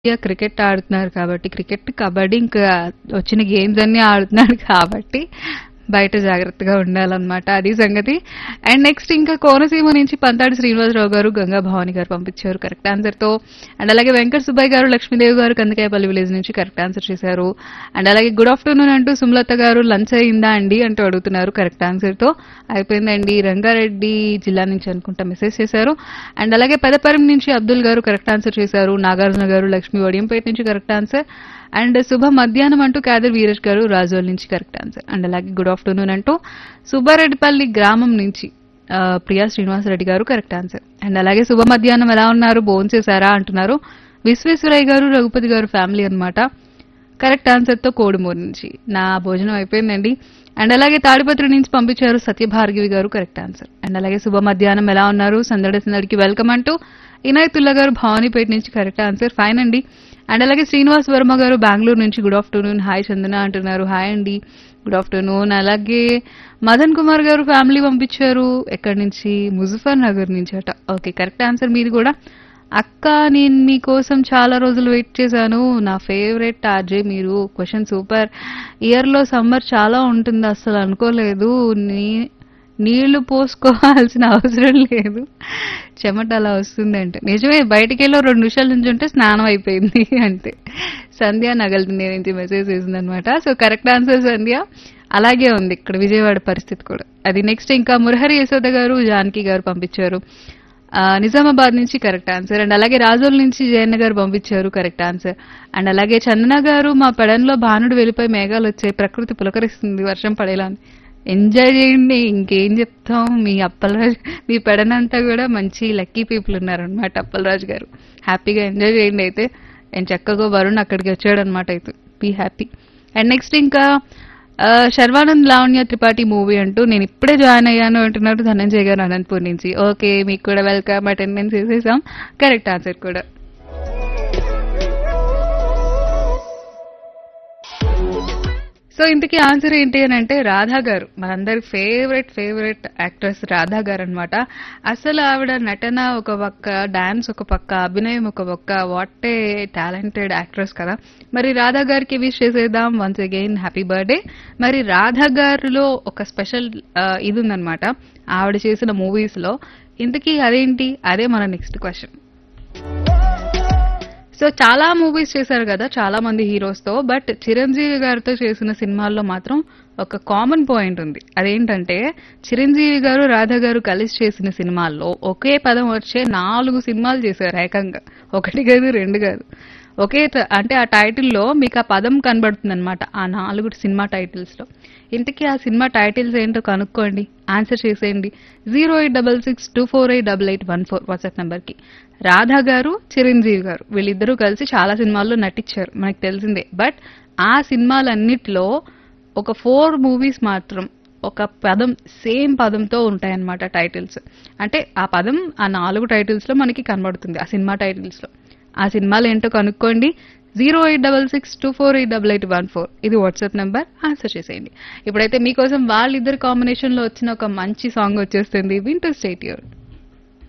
India cricket ఆడుతున్నారు కాబట్టి cricket kabaddi ఇంకా వచ్చిన గేమ్స్ అన్ని ఆడుతున్నాడు కాబట్టి బయట జాగ్రత్తగా ఉండాలన్నమాట అది సంగతి అండ్ నెక్స్ట్ ఇంకా కోనసీమ నుంచి పంతాడి శ్రీనివాసరావు గారు గంగా భవాని గారు పంపించారు కరెక్ట్ ఆన్సర్ తో అండ్ అలాగే వెంకట సుబ్బయ్య గారు లక్ష్మీదేవి గారు కందకాయపల్లి విలేజ్ నుంచి కరెక్ట్ ఆన్సర్ చేశారు అండ్ అలాగే గుడ్ ఆఫ్టర్నూన్ అంటూ సుమలత గారు లంచ్ అయిందా అండి అంటూ అడుగుతున్నారు కరెక్ట్ ఆన్సర్ తో అయిపోయిందండి రంగారెడ్డి జిల్లా నుంచి అనుకుంటా మెసేజ్ చేశారు అండ్ అలాగే పెదపరం నుంచి అబ్దుల్ గారు కరెక్ట్ ఆన్సర్ చేశారు నాగార్జున గారు లక్ష్మీ వడియంపేట నుంచి కరెక్ట్ ఆన్సర్ అండ్ శుభ మధ్యాహ్నం అంటూ కాదర్ వీరేష్ గారు రాజోల్ నుంచి కరెక్ట్ ఆన్సర్ అండ్ అలాగే గుడ్ ఆఫ్టర్నూన్ అంటూ సుబ్బారెడ్డిపల్లి గ్రామం నుంచి ఆ, ప్రియా శ్రీనివాసరెడ్డి గారు కరెక్ట్ ఆన్సర్ అండ్ అలాగే శుభ మధ్యాహ్నం ఎలా ఉన్నారు భోజనం చేశారా అంటున్నారు విశ్వేశ్వరయ్య గారు రఘుపతి గారు ఫ్యామిలీ అన్నమాట కరెక్ట్ ఆన్సర్ తో కోడుమూరు నుంచి నా భోజనం అయిపోయిందండి అండ్ అలాగే తాడిపత్రి నుంచి పంపించారు సత్యభార్గవి గారు కరెక్ట్ ఆన్సర్ అండ్ అలాగే శుభ మధ్యాహ్నం ఎలా ఉన్నారు సందడి సందడికి వెల్కమ్ అంటూ ఇనాయతుల్లా గారు భవానీపేట నుంచి కరెక్ట్ ఆన్సర్ ఫైన్ అండి అండ్ అలాగే శ్రీనివాస్ వర్మ గారు బెంగళూరు నుంచి గుడ్ ఆఫ్టర్నూన్ హాయ్ చందన అంటున్నారు హాయ్ అండి గుడ్ ఆఫ్టర్నూన్ అలాగే మదన్ కుమార్ గారు ఫ్యామిలీ పంపించారు ఎక్కడి నుంచి ముజఫర్ నగర్ నుంచి అట ఓకే కరెక్ట్ ఆన్సర్ మీది కూడా అక్క నేను మీకోసం చాలా రోజులు వెయిట్ చేశాను నా ఫేవరెట్ ఆర్జే మీరు క్వశ్చన్ సూపర్ ఇయర్ లో సమ్మర్ చాలా ఉంటుంది అసలు అనుకోలేదు నీ నీళ్లు పోసుకోవాల్సిన అవసరం లేదు చెమట అలా వస్తుంది అంటే నిజమే బయటికి వెళ్ళి ఓ రెండు నిమిషాల నుంచి ఉంటే స్నానం అయిపోయింది అంతే సంధ్య నగలింది నుంచి మెసేజ్ చేసింది అనమాట సో కరెక్ట్ ఆన్సర్ సంధ్య అలాగే ఉంది ఇక్కడ విజయవాడ పరిస్థితి కూడా అది నెక్స్ట్ ఇంకా మురహరి యశోద గారు జానకి గారు పంపించారు ఆ, నిజామాబాద్ నుంచి కరెక్ట్ ఆన్సర్ అండ్ అలాగే రాజోల్ నుంచి జయన్న గారు పంపించారు కరెక్ట్ ఆన్సర్ అండ్ అలాగే చందన గారు మా పెడన్లో భానుడు వెళ్ళిపోయి మేఘాలు వచ్చాయి ప్రకృతి పులకరిస్తుంది వర్షం పడేలా ఉంది. ఎంజాయ్ చేయండి ఇంకేం చెప్తాం మీ అప్పలరాజు మీ పెడనంతా కూడా మంచి లక్కీ పీపుల్ ఉన్నారనమాట అప్పలరాజు గారు హ్యాపీగా ఎంజాయ్ చేయండి అయితే నేను చక్కగా వరుణ్ అక్కడికి వచ్చాడు అనమాట అయితే బీ హ్యాపీ అండ్ నెక్స్ట్ ఇంకా ఆ, శర్వానంద్ లావణ్య త్రిపాఠి మూవీ అంటూ నేను ఇప్పుడే జాయిన్ అయ్యాను అంటున్నారు ధనంజయ్ గారు అనంతపూర్ నుంచి ఓకే మీకు కూడా వెల్కమ్ అటెండెన్స్ వేసేసాం కరెక్ట్ ఆన్సర్ కూడా సో ఇంతకీ ఆన్సర్ ఏంటి అని అంటే రాధా గారు మనందరి ఫేవరెట్ ఫేవరెట్ యాక్ట్రెస్ రాధా గారు అనమాట అసలు ఆవిడ నటన ఒక పక్క డాన్స్ ఒక పక్క అభినయం ఒక పక్క వాట్ ఏ టాలెంటెడ్ యాక్ట్రెస్ కదా మరి రాధా గారికి విష్ చేసేద్దాం వన్స్ అగైన్ హ్యాపీ బర్త్డే మరి రాధా గారిలో ఒక స్పెషల్ ఇది ఉందన్నమాట ఆవిడ చేసిన మూవీస్ లో ఇంతకీ అదేంటి అదే మన నెక్స్ట్ క్వశ్చన్ సో చాలా మూవీస్ చేశారు కదా చాలా మంది హీరోస్ తో బట్ చిరంజీవి గారితో చేసిన సినిమాల్లో మాత్రం ఒక కామన్ పాయింట్ ఉంది అదేంటంటే చిరంజీవి గారు రాధా గారు కలిసి చేసిన సినిమాల్లో ఒకే పదం వచ్చే నాలుగు సినిమాలు చేశారు ఏకంగా ఒకటి కాదు రెండు కాదు ఒకే ట- అంటే ఆ టైటిల్లో మీకు ఆ పదం కనబడుతుంది అనమాట ఆ నాలుగు సినిమా టైటిల్స్ లో ఇంతకీ ఆ సినిమా టైటిల్స్ ఏంటో కనుక్కోండి ఆన్సర్ చేసేయండి zero eight double six two four eight double eight one four WhatsApp number కి రాధా గారు చిరంజీవి గారు వీళ్ళిద్దరూ కలిసి చాలా సినిమాల్లో నటించారు మనకు తెలిసిందే బట్ ఆ సినిమాలన్నిట్లో ఒక ఫోర్ మూవీస్ మాత్రం ఒక పదం సేమ్ పదంతో ఉంటాయన్నమాట టైటిల్స్ అంటే ఆ పదం ఆ నాలుగు టైటిల్స్ లో మనకి కనబడుతుంది ఆ సినిమా టైటిల్స్ లో ఆ సినిమాలు ఏంటో కనుక్కోండి zero eight double six two four eight double eight one four ఇది వాట్సాప్ నెంబర్ ఆన్సర్ చేసేయండి ఇప్పుడైతే మీకోసం వాళ్ళిద్దరు కాంబినేషన్ లో వచ్చిన ఒక మంచి సాంగ్ వచ్చేస్తుంది వింటర్ స్టేట్ యూర్